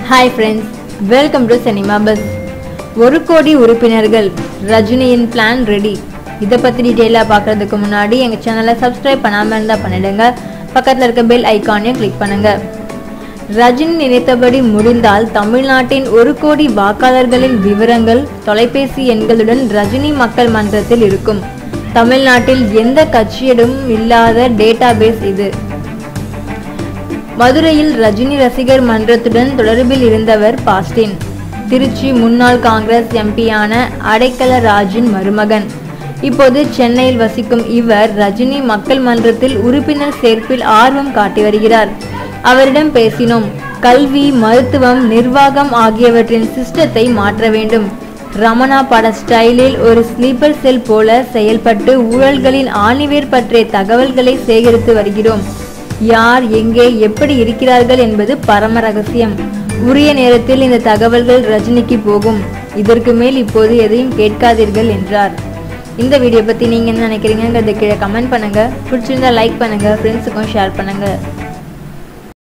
hi friends welcome to cinema buzz ஒரு கோடி உறுப்பினர்கள் ரஜினியின் பிளான் ரெடி இதை பற்றி டீட்டெயிலாக பார்க்குறதுக்கு முன்னாடி எங்கள் சேனலை சப்ஸ்கிரைப் பண்ணாமல் இருந்தால் பண்ணிடுங்க பக்கத்தில் இருக்க பெல் ஐக்கானையும் கிளிக் பண்ணுங்க ரஜினி நினைத்தபடி முடிந்தால் தமிழ்நாட்டின் ஒரு கோடி வாக்காளர்களின் விவரங்கள் தொலைபேசி எண்களுடன் ரஜினி மக்கள் மன்றத்தில் இருக்கும் தமிழ்நாட்டில் எந்த கட்சியிடம் இல்லாத டேட்டாபேஸ் இது மதுரையில் ரஜினி ரசிகர் மன்றத்துடன் தொடர்பில் இருந்தவர் பாஸ்டின் திருச்சி முன்னாள் காங்கிரஸ் எம்பியான அடைக்கல ராஜின் மருமகன் இப்போது சென்னையில் வசிக்கும் இவர் ரஜினி மக்கள் மன்றத்தில் உறுப்பினர் சேர்ப்பில் ஆர்வம் காட்டி வருகிறார் அவரிடம் பேசினோம் கல்வி மருத்துவம் நிர்வாகம் ஆகியவற்றின் சிஸ்டத்தை மாற்ற வேண்டும் ரமணா பட ஸ்டைலில் ஒரு ஸ்லீப்பர் செல் போல செயல்பட்டு ஊழல்களின் ஆணிவேர் பற்றிய தகவல்களை சேகரித்து வருகிறோம் யார் எங்கே எப்படி இருக்கிறார்கள் என்பது பரம ரகசியம் உரிய நேரத்தில் இந்த தகவல்கள் ரஜினிக்கு போகும் இதற்கு மேல் இப்போது எதையும் கேட்காதீர்கள் என்றார் இந்த வீடியோ பற்றி நீங்கள் என்ன நினைக்கிறீங்கிறத கீழே கமெண்ட் பண்ணுங்கள் பிடிச்சிருந்தா லைக் பண்ணுங்கள் ஃப்ரெண்ட்ஸுக்கும் ஷேர் பண்ணுங்கள்